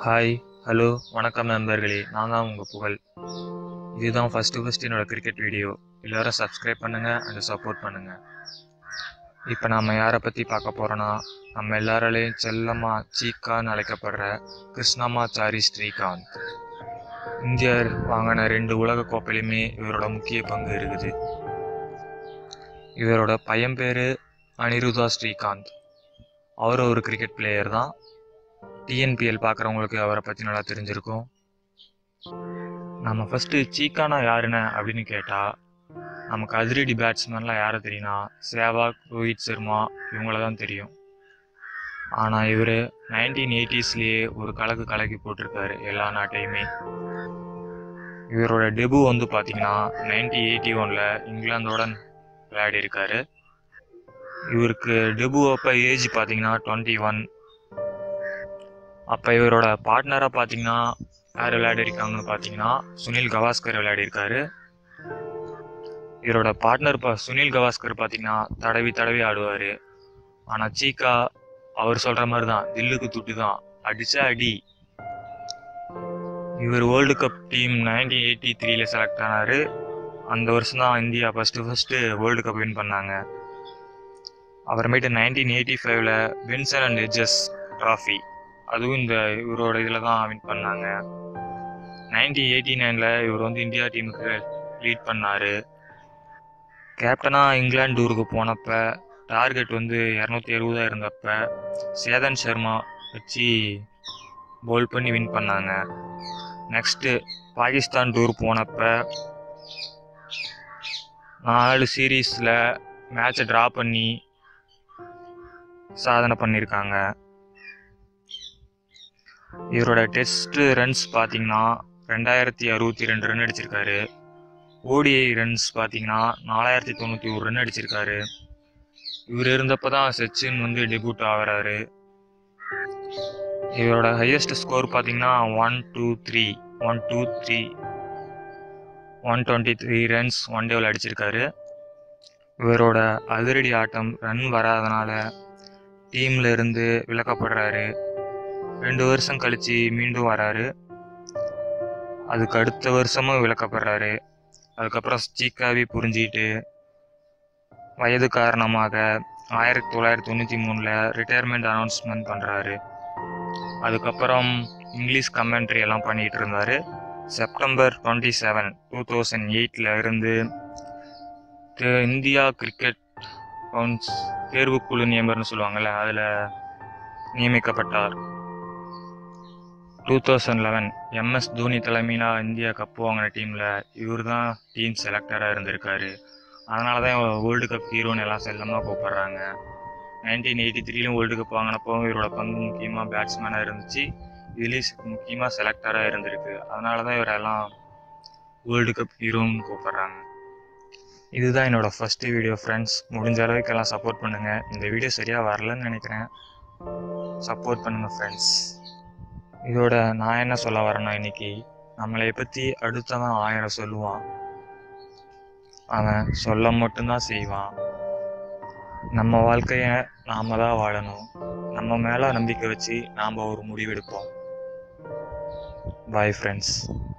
hi hello வணக்கம் நண்பர்களே நான் தான் உங்கள் புகழ் இதுதான் ஃபஸ்ட்டு ஃபஸ்ட் என்னோட கிரிக்கெட் வீடியோ எல்லோரும் சப்ஸ்கிரைப் பண்ணுங்கள் அண்ட் சப்போர்ட் பண்ணுங்கள் இப்போ நாம் யாரை பற்றி பார்க்க போகிறோன்னா நம்ம எல்லாராலையும் செல்லம்மா சீக்கான்னு அழைக்கப்படுற கிருஷ்ணமாச்சாரி ஸ்ரீகாந்த் இந்தியர் வாங்கின ரெண்டு உலக கோப்பையிலுமே இவரோட முக்கிய பங்கு இருக்குது இவரோட பையன் பேர் அனிருதா ஸ்ரீகாந்த் அவர் ஒரு கிரிக்கெட் பிளேயர் தான் டிஎன்பிஎல் பார்க்குறவங்களுக்கு அவரை பற்றி நல்லா தெரிஞ்சிருக்கும் நம்ம ஃபஸ்ட்டு சீக்கானா யாருன்னு அப்படின்னு கேட்டால் நமக்கு அதிரடி பேட்ஸ்மேன்லாம் யாரை தெரியும்னா சேவாக் ரோஹித் சர்மா இவங்கள தான் தெரியும் ஆனால் இவர் நைன்டீன் எயிட்டிஸ்லேயே ஒரு கலக்கு கலக்கி போட்டிருக்காரு எல்லா நாட்டையுமே இவரோட டெபு வந்து பார்த்தீங்கன்னா நைன்டீன் எயிட்டி ஒனில் இங்கிலாந்தோட விளையாடி இருக்காரு இவருக்கு டெபு அப்போ ஏஜ் பார்த்தீங்கன்னா டுவெண்ட்டி ஒன் அப்போ இவரோட பார்ட்னராக பார்த்தீங்கன்னா யார் விளையாடிருக்காங்கன்னு பார்த்தீங்கன்னா சுனில் கவாஸ்கர் விளையாடிருக்காரு இவரோட பார்ட்னர் இப்போ சுனில் கவாஸ்கர் பார்த்தீங்கன்னா தடவி தடவி ஆடுவார் ஆனால் சீக்கா அவர் சொல்கிற மாதிரி தான் தில்லுக்கு துட்டு தான் அடிச்சா அடி இவர் world cup team nineteen eighty த்ரீல செலக்ட் ஆனார் அந்த வருஷம் தான் India first first world cup win பண்ணாங்க அப்புறமேட்டு நைன்டீன் எயிட்டி ஃபைவ்ல வின்சன் அண்ட் எஜஸ் ட்ராஃபி அதுவும் இந்த இவரோட இதில் தான் வின் பண்ணாங்க நைன்டீன் எயிட்டி நைனில் இவர் வந்து இந்தியா டீமுக்கு லீட் பண்ணார் கேப்டனாக இங்கிலாந்து டூருக்கு போனப்ப டார்கெட் வந்து இரநூத்தி எழுபதாக இருந்தப்ப சேதன் சர்மா வச்சு போல் பண்ணி வின் பண்ணாங்க நெக்ஸ்ட்டு பாகிஸ்தான் டூர் போனப்ப நாலு சீரீஸில் மேட்சை ட்ரா பண்ணி சாதனை பண்ணியிருக்காங்க இவரோட டெஸ்ட் ரன்ஸ் பார்த்தீங்கன்னா ரெண்டாயிரத்தி அறுபத்தி ரெண்டு ரன் அடிச்சிருக்காரு ஓடிஐ ரன்ஸ் பார்த்தீங்கன்னா நாலாயிரத்தி தொண்ணூற்றி ஒரு ரன் அடிச்சிருக்காரு இவர் இருந்தப்போ தான் சச்சின் வந்து டெபியூட் ஆகிறாரு இவரோட ஹையஸ்ட் ஸ்கோர் பார்த்தீங்கன்னா one two three one two three one twenty three runs one டேவில் அடிச்சிருக்காரு இவரோட அதிரடி ஆட்டம் ரன் வராதனால டீம்ல இருந்து விலக்கப்படுறாரு ரெண்டு வருஷம் கழிச்சு மீண்டும் வராரு அதுக்கு அடுத்த வருஷமும் விலக்கப்படுறாரு அதுக்கப்புறம் சீக்காவே புரிஞ்சுக்கிட்டு வயது காரணமாக ஆயிரத்தி தொள்ளாயிரத்தி தொண்ணூற்றி மூணில் ரிட்டையர்மெண்ட் அனௌன்ஸ்மெண்ட் பண்ணுறாரு அதுக்கப்புறம் இங்கிலீஷ் கமெண்ட்ரி எல்லாம் பண்ணிகிட்டு இருந்தார் September twenty seven two thousand எயிட்டில் இருந்து தே- இந்தியா கிரிக்கெட் கவுன்ஸ் தேர்வுக்குழு நியமர்னு சொல்லுவாங்கள்ல அதில் நியமிக்கப்பட்டார் two thousand eleven MS Dhoni தலைமையிலாக இந்தியா கப்பு வாங்கின டீமில் இவர் தான் டீம் செலக்டராக இருந்திருக்காரு அதனால தான் வேர்ல்டு கப் ஹீரோன்னு எல்லாம் செல்லமாக கூப்பிட்றாங்க நைன்டீன் எயிட்டி த்ரீலையும் வேர்ல்டு கப் வாங்கினப்போ இவரோட பங்கு முக்கியமாக பேட்ஸ்மேனாக இருந்துச்சு இதுலேயும் முக்கியமாக செலக்டராக இருந்திருக்கு அதனால தான் இவரெல்லாம் வேர்ல்டு கப் ஹீரோன்னு கூப்பிட்றாங்க இதுதான் என்னோட ஃபஸ்ட்டு வீடியோ ஃப்ரெண்ட்ஸ் முடிஞ்ச அளவுக்கு எல்லாம் சப்போர்ட் பண்ணுங்கள் இந்த வீடியோ சரியாக வரலன்னு நினைக்கிறேன் சப்போர்ட் பண்ணுங்கள் ஃப்ரெண்ட்ஸ் இதோட நான் என்ன சொல்ல வரேன்னா இன்னைக்கு நம்மளை பற்றி அடுத்தவன் ஆயிரம் சொல்லுவான் அவன் சொல்ல மட்டும்தான் செய்வான் நம்ம வாழ்க்கையை நாம தான் வாழணும் நம்ம மேலே நம்பிக்கை வச்சு நாம் ஒரு முடிவெடுப்போம் பாய் ஃப்ரெண்ட்ஸ்